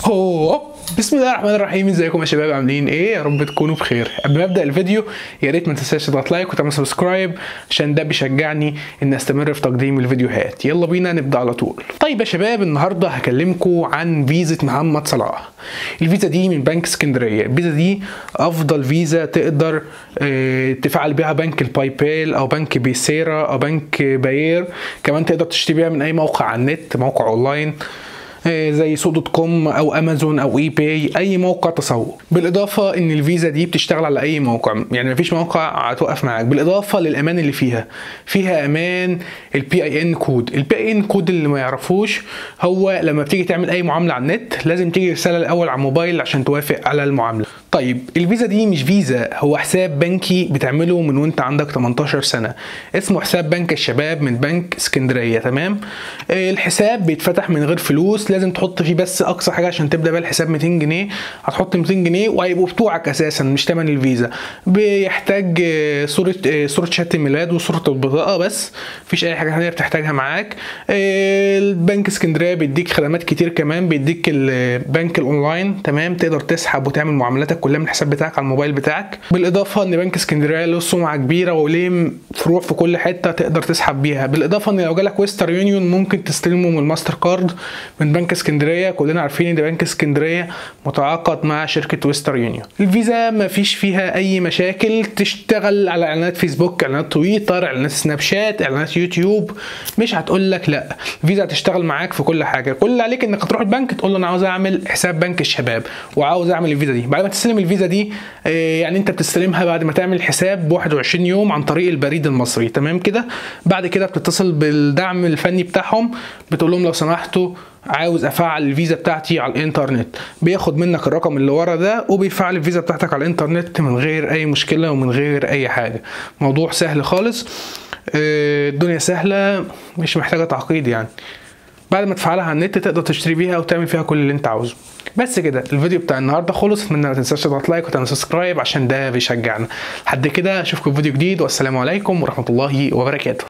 هو بسم الله الرحمن الرحيم ازيكم يا شباب عاملين ايه يا رب تكونوا بخير قبل ما ابدا الفيديو يا ريت ما تنساش تضغط لايك وتعمل سبسكرايب عشان ده بيشجعني ان استمر في تقديم الفيديوهات يلا بينا نبدا على طول طيب يا شباب النهارده هكلمكم عن فيزا محمد صلاح الفيزا دي من بنك اسكندريه الفيزا دي افضل فيزا تقدر اه تفعل بيها بنك الباي بال او بنك بيسيرا او بنك باير كمان تقدر تشتري بيها من اي موقع على النت موقع اونلاين زي سوق دوت كوم او امازون او اي باي اي موقع تسوق بالاضافه ان الفيزا دي بتشتغل على اي موقع يعني مفيش موقع هتوقف معاك بالاضافه للامان اللي فيها فيها امان البي اي ان كود البي اي ان كود اللي ما يعرفوش هو لما بتيجي تعمل اي معامله على النت لازم تيجي رساله الاول على الموبايل عشان توافق على المعامله طيب الفيزا دي مش فيزا هو حساب بنكي بتعمله من وانت عندك 18 سنه اسمه حساب بنك الشباب من بنك اسكندريه تمام الحساب بيتفتح من غير فلوس لازم تحط فيه بس اقصى حاجه عشان تبدا بيها الحساب 200 جنيه هتحط 200 جنيه وهيبقوا بتوعك اساسا مش تمن الفيزا بيحتاج صوره صوره شهاده الميلاد وصوره البطاقه بس مفيش اي حاجه ثانيه بتحتاجها معاك البنك اسكندريه بيديك خدمات كتير كمان بيديك البنك الاونلاين تمام تقدر تسحب وتعمل معاملاتك كلها من الحساب بتاعك على الموبايل بتاعك بالاضافه ان بنك اسكندريه له سمعه كبيره وليه فروع في كل حته تقدر تسحب بيها بالاضافه ان لو جالك ويستر يونيون ممكن تستلمه من الماستر كارد من بنك اسكندريه كلنا عارفين ان بنك اسكندريه متعاقد مع شركه ويستر يونيون الفيزا ما فيش فيها اي مشاكل تشتغل على اعلانات فيسبوك اعلانات تويتر اعلانات سناب شات اعلانات يوتيوب مش هتقول لك لا الفيزا هتشتغل معاك في كل حاجه كل اللي عليك انك تروح البنك تقول له انا عاوز اعمل حساب بنك الشباب وعاوز اعمل الفيزا دي بعد ما تستلم الفيزا دي يعني انت بتستلمها بعد ما تعمل حساب ب 21 يوم عن طريق البريد المصري تمام كده بعد كده بتتصل بالدعم الفني بتاعهم بتقول لهم لو سمحتوا عاوز افعل الفيزا بتاعتي على الانترنت بياخد منك الرقم اللي ورا ده وبيفعل الفيزا بتاعتك على الانترنت من غير اي مشكله ومن غير اي حاجه موضوع سهل خالص الدنيا سهله مش محتاجه تعقيد يعني بعد ما تفعلها على النت تقدر تشتري بيها وتعمل فيها كل اللي انت عاوزه بس كده الفيديو بتاع النهارده خلص اتمنى ما تنساش تضغط لايك وتعمل سبسكرايب عشان ده بيشجعنا لحد كده اشوفكم في فيديو جديد والسلام عليكم ورحمه الله وبركاته